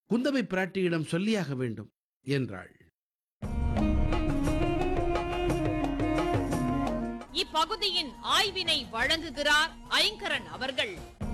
குந்தவை பிராட்டியிடம் சொல்லியாக வேண்டும் என்றாள் இப்பகுதியின் ஆய்வினை வழங்குகிறார் ஐங்கரன் அவர்கள்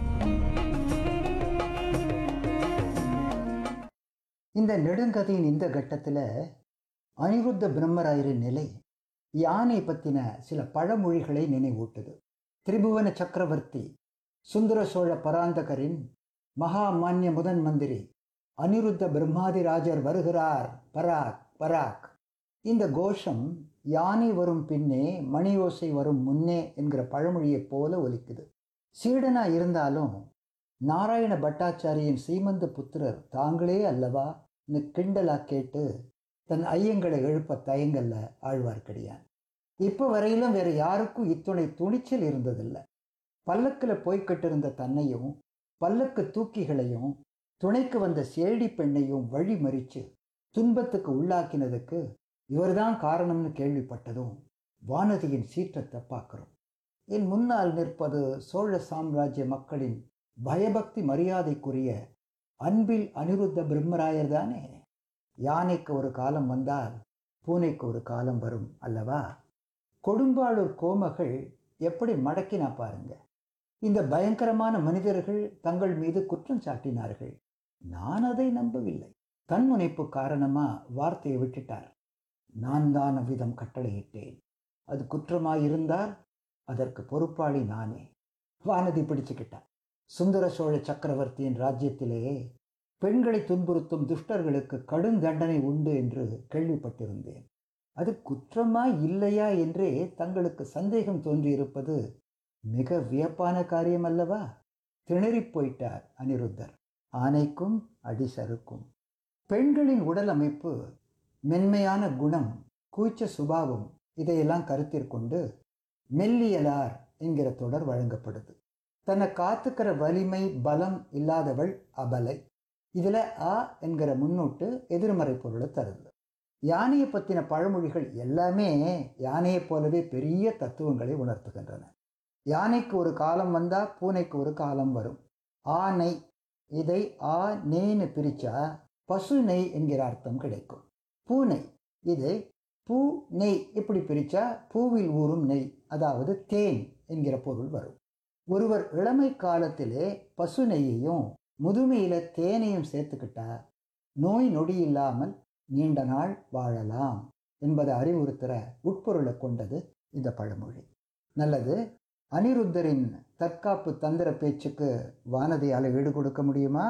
இந்த நெடுங்கதையின் இந்த கட்டத்தில் அனிருத்த பிரம்மராயரின் நிலை யானை பற்றின சில பழமொழிகளை நினைவூட்டுது திரிபுவன சக்கரவர்த்தி சுந்தர சோழ பராந்தகரின் மகா மான்ய முதன் மந்திரி அனிருத்த பிரம்மாதிராஜர் வருகிறார் பராக் பராக் இந்த கோஷம் யானை வரும் பின்னே மணி ஓசை வரும் முன்னே என்கிற பழமொழியைப் போல ஒலிக்குது சீடனா இருந்தாலும் நாராயண பட்டாச்சாரியின் சீமந்த புத்திரர் தாங்களே அல்லவா கிண்டலா கேட்டு தன் ஐயங்களை எழுப்ப தயங்கல்ல ஆழ்வார்க்கடியான் இப்போ வரையிலும் வேற யாருக்கும் இத்துணை துணிச்சல் இருந்ததில்லை பல்லக்கில் போய்கிட்டிருந்த தன்னையும் பல்லக்கு தூக்கிகளையும் துணைக்கு வந்த சேடி பெண்ணையும் வழி மறிச்சு துன்பத்துக்கு உள்ளாக்கினதுக்கு இவர்தான் காரணம்னு கேள்விப்பட்டதும் வானதியின் சீற்றத்தை பார்க்கிறோம் என் முன்னால் நிற்பது சோழ சாம்ராஜ்ய மக்களின் பயபக்தி மரியாதைக்குரிய அன்பில் அனிருத்த பிரம்மராயர் தானே யானைக்கு ஒரு காலம் வந்தால் பூனைக்கு ஒரு காலம் வரும் அல்லவா கொடும்பாளூர் கோமகள் எப்படி மடக்கினா பாருங்க இந்த பயங்கரமான மனிதர்கள் தங்கள் மீது குற்றம் சாட்டினார்கள் நான் அதை நம்பவில்லை தன்முனைப்பு காரணமா வார்த்தையை விட்டுட்டார் நான் தான் அவ்விதம் கட்டளையிட்டேன் அது குற்றமாயிருந்தால் அதற்கு பொறுப்பாளி நானே வானதி பிடிச்சுக்கிட்டார் சுந்தர சோழ சக்கரவர்த்தியின் ராஜ்யத்திலே பெண்களை துன்புறுத்தும் துஷ்டர்களுக்கு கடும் தண்டனை உண்டு என்று கேள்விப்பட்டிருந்தேன் அது குற்றமா இல்லையா என்றே தங்களுக்கு சந்தேகம் தோன்றியிருப்பது மிக வியப்பான காரியம் அல்லவா திணறிப் போயிட்டார் அனிருத்தர் ஆனைக்கும் அடி சறுக்கும் பெண்களின் உடல் அமைப்பு மென்மையான குணம் கூச்ச சுபாவம் இதையெல்லாம் கருத்திற்கொண்டு மெல்லியலார் என்கிற தொடர் வழங்கப்படுது தன்னை காத்துக்கிற வலிமை பலம் இல்லாதவள் அபலை இதுல அ என்கிற முன்னோட்டு எதிர்மறை பொருளை தருது யானையை பற்றின பழமொழிகள் எல்லாமே யானையைப் போலவே பெரிய தத்துவங்களை உணர்த்துகின்றன யானைக்கு ஒரு காலம் வந்தா பூனைக்கு ஒரு காலம் வரும் ஆனை இதை ஆ நெய்னு பிரிச்சா பசு நெய் என்கிற அர்த்தம் கிடைக்கும் பூனை இதை பூ நெய் இப்படி பிரிச்சா பூவில் ஊறும் நெய் அதாவது தேன் என்கிற பொருள் வரும் ஒருவர் இளமை காலத்திலே பசு நெய்யையும் முதுமையில தேனையும் சேர்த்துக்கிட்டா நோய் நொடி இல்லாமல் நீண்ட நாள் வாழலாம் என்பதை அறிவுறுத்துகிற உட்பொருளை கொண்டது இந்த பழமொழி நல்லது அனிருத்தரின் தற்காப்பு தந்திர பேச்சுக்கு வானதியால் ஈடு கொடுக்க முடியுமா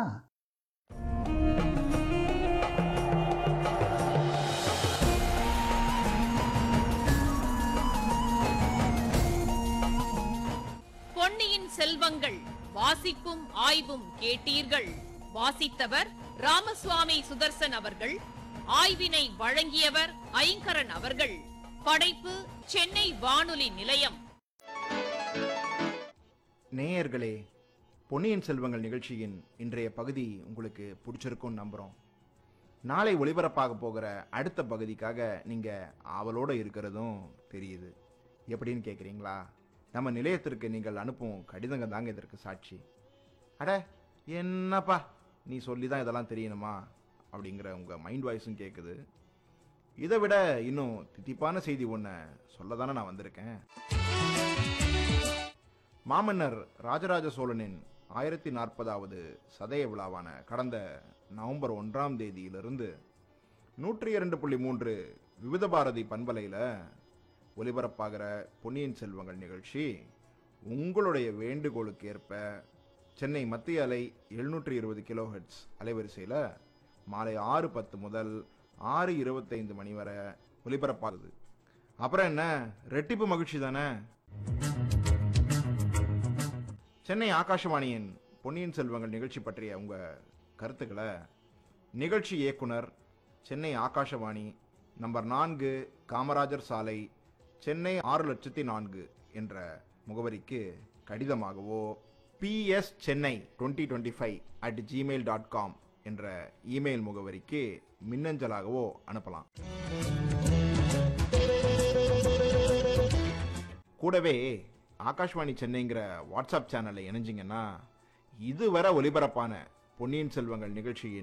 பொன்னியின் செல்வங்கள் வாசிப்பும் ஆய்வும் கேட்டீர்கள் வாசித்தவர் ராமசுவாமி சுதர்சன் அவர்கள் ஆய்வினை வழங்கியவர் ஐங்கரன் அவர்கள் படைப்பு சென்னை வானொலி நிலையம் நேயர்களே பொன்னியின் செல்வங்கள் நிகழ்ச்சியின் இன்றைய பகுதி உங்களுக்கு பிடிச்சிருக்கும்னு நம்புகிறோம் நாளை ஒளிபரப்பாக போகிற அடுத்த பகுதிக்காக நீங்கள் ஆவலோடு இருக்கிறதும் தெரியுது எப்படின்னு கேட்குறீங்களா நம்ம நிலையத்திற்கு நீங்கள் அனுப்பும் கடிதங்க தாங்க இதற்கு சாட்சி அட என்னப்பா நீ சொல்லி தான் இதெல்லாம் தெரியணுமா அப்படிங்கிற உங்கள் மைண்ட் வாய்ஸும் கேட்குது இதை விட இன்னும் தித்திப்பான செய்தி ஒன்று சொல்ல தானே நான் வந்திருக்கேன் மாமன்னர் ராஜராஜ சோழனின் ஆயிரத்தி நாற்பதாவது சதய விழாவான கடந்த நவம்பர் ஒன்றாம் தேதியிலிருந்து நூற்றி இரண்டு புள்ளி மூன்று விவித பாரதி பண்பலையில் ஒலிபரப்பாகிற பொன்னியின் செல்வங்கள் நிகழ்ச்சி உங்களுடைய வேண்டுகோளுக்கு ஏற்ப சென்னை மத்திய அலை எழுநூற்றி இருபது கிலோஹெட்ஸ் அலைவரிசையில் மாலை ஆறு பத்து முதல் ஆறு இருபத்தைந்து மணி வரை ஒலிபரப்பாகுது அப்புறம் என்ன ரெட்டிப்பு மகிழ்ச்சி தானே சென்னை ஆகாஷவாணியின் பொன்னியின் செல்வங்கள் நிகழ்ச்சி பற்றிய உங்க கருத்துக்களை நிகழ்ச்சி இயக்குனர் சென்னை ஆகாஷவாணி நம்பர் நான்கு காமராஜர் சாலை சென்னை ஆறு லட்சத்தி நான்கு என்ற முகவரிக்கு கடிதமாகவோ PS Chennai twenty twenty five at Gmail dot com என்ற இமெயில் முகவரிக்கு மின்னஞ்சலாகவோ அனுப்பலாம் கூடவே ஆகாஷ்வாணி சென்னைங்கிற வாட்ஸ்அப் சேனலை இணைஞ்சிங்கன்னா இதுவரை ஒலிபரப்பான பொன்னியின் செல்வங்கள் நிகழ்ச்சியின்